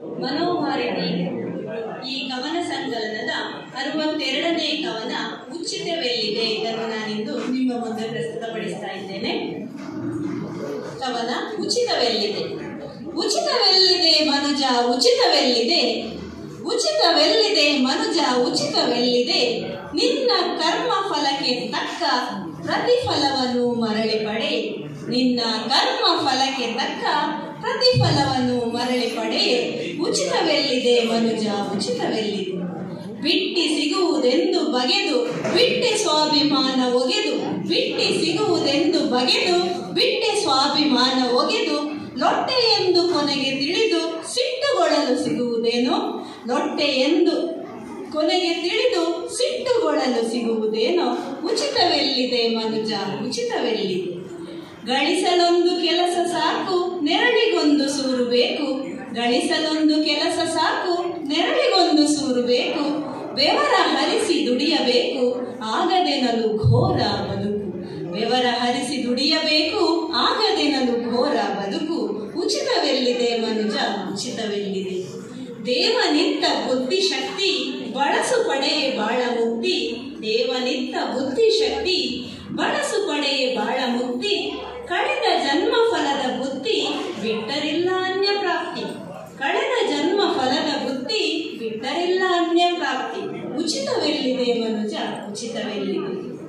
ಮನೋಹಾರಿಣಿ ಈ ಕವನ ಸಂಕಲನದ ಅರವತ್ತೆರಡನೇ ಕವನ ಉಚಿತವೆಲ್ಲಿದೆ ಇದನ್ನು ನಾನಿಂದು ನಿಮ್ಮ ಮುಂದೆ ಪ್ರಸ್ತುತಪಡಿಸ್ತಾ ಇದ್ದೇನೆ ಕವನ ಉಚಿತವೆಲ್ಲಿದೆ ಉಚಿತವೆಲ್ಲಿದೆ ಮನುಜ ಉಚಿತವೆಲ್ಲಿದೆ ಉಚಿತವೆಲ್ಲಿದೆ ಮನುಜ ಉಚಿತವೆಲ್ಲಿದೆ ನಿನ್ನ ಕರ್ಮ ಫಲಕ್ಕೆ ತಕ್ಕ ಪ್ರತಿಫಲವನ್ನು ಮರಳಿ ಪಡೆ ನಿನ್ನ ಕರ್ಮ ಫಲಕ್ಕೆ ತಕ್ಕ ಪ್ರತಿಫಲವನ್ನು ಮರಳಿ ಪಡೆ ಉಚಿತವೆಲ್ಲಿದೆ ಮನುಜ ಉಚಿತವೆಲ್ಲಿದೆ ಬಿಟ್ಟಿ ಸಿಗುವುದೆಂದು ಬಗೆದು ಬಿಟ್ಟೆ ಸ್ವಾಭಿಮಾನ ಒಗೆದು ಬಿಟ್ಟಿ ಸಿಗುವುದೆಂದು ಬಗೆದು ಬಿಟ್ಟೆ ಸ್ವಾಭಿಮಾನ ಒಗೆದು ಲೊಟ್ಟೆ ಎಂದು ಕೊನೆಗೆ ತಿಳಿದು ಸಿಟ್ಟುಗೊಳ್ಳಲು ಸಿಗುವುದೇನೋ ಲೊಟ್ಟೆ ಎಂದು ಕೊನೆಗೆ ತಿಳಿದು ಸಿಟ್ಟುಗೊಳ್ಳಲು ಸಿಗುವುದೇನೋ ಉಚಿತವೆಲ್ಲಿದೆ ಮನುಜ ಉಚಿತವೆಲ್ಲಿದೆ ಗಳಿಸಲೊಂದು ಕೆಲಸ ಸಾಕು ನೆರಳಿಗೊಂದು ಸೂರು ಬೇಕು ಗಳಿಸಲೊಂದು ಕೆಲಸ ಸಾಕು ನೆರಳಿಗೊಂದು ಸೂರು ಬೇಕು ಬೆವರ ಹರಿಸಿ ದುಡಿಯಬೇಕು ಆಗದೆನಲು ಘೋರ ಬದುಕು ಬೆವರ ಹರಿಸಿ ದುಡಿಯಬೇಕು ಆಗದೆನಲು ಘೋರ ಬದುಕು ಉಚಿತವೆಲ್ಲಿದೆ ಮನುಜ ಉಚಿತವೆಲ್ಲಿದೆ ದೇವನಿತ್ತ ಬುದ್ಧಿಶಕ್ತಿ ಬಳಸು ಪಡೆಯೇ ಬಾಳ ಮುಕ್ತಿ ದೇವನಿತ್ತ ಬುದ್ಧಿಶಕ್ತಿ ಬಳಸು ಪಡೆಯೇ ಬಾಳ ಮುಕ್ತಿ ಕಳೆದ ಜನ್ಮ ಫಲದ ಬುದ್ಧಿ ಬಿಟ್ಟರಿಲ್ಲ ಅನ್ಯ ಪ್ರಾಪ್ತಿ ಕಳೆದ ಜನ್ಮ ಫಲದ ಬುದ್ಧಿ ಬಿಟ್ಟರಿಲ್ಲ ಅನ್ಯ ಪ್ರಾಪ್ತಿ ಉಚಿತವೆಲ್ಲಿದೆ ಮನುಜ ಉಚಿತವೆಲ್ಲಿದೆ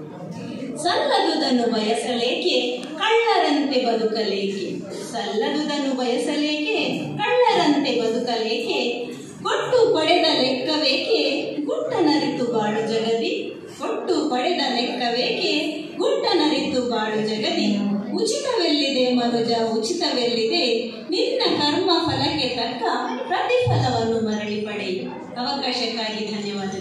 ಸಲ್ಲದುದನ್ನು ಬಯಸಲೇಕೆ ಕಳ್ಳರಂತೆ ಬದುಕಲೇಕೆ ಸಲ್ಲದುದನ್ನು ಬಯಸಲೇಕೆ ಕಳ್ಳರಂತೆ ಬದುಕಲೇಕೆ ಕೊಟ್ಟು ಪಡೆದ ಲೆಕ್ಕವೇಕೆ ಗುಟ್ಟನರಿತು ಬಾಳು ಜಗದಿ ಕೊಟ್ಟು ಪಡೆದ ಲೆಕ್ಕವೇಕೆ ಗುಟ್ಟನರಿತು ಬಾಳು ಜಗದಿ ಉಚಿತವೆಲ್ಲಿದೆ ಮನುಜ ಉಚಿತವೆಲ್ಲಿದೆ ನಿನ್ನ ಕರ್ಮ ಫಲಕ್ಕೆ ತಕ್ಕ ಪ್ರತಿಫಲವನ್ನು ಮರಳಿ ಪಡೆ ಅವಕಾಶಕ್ಕಾಗಿ ಧನ್ಯವಾದ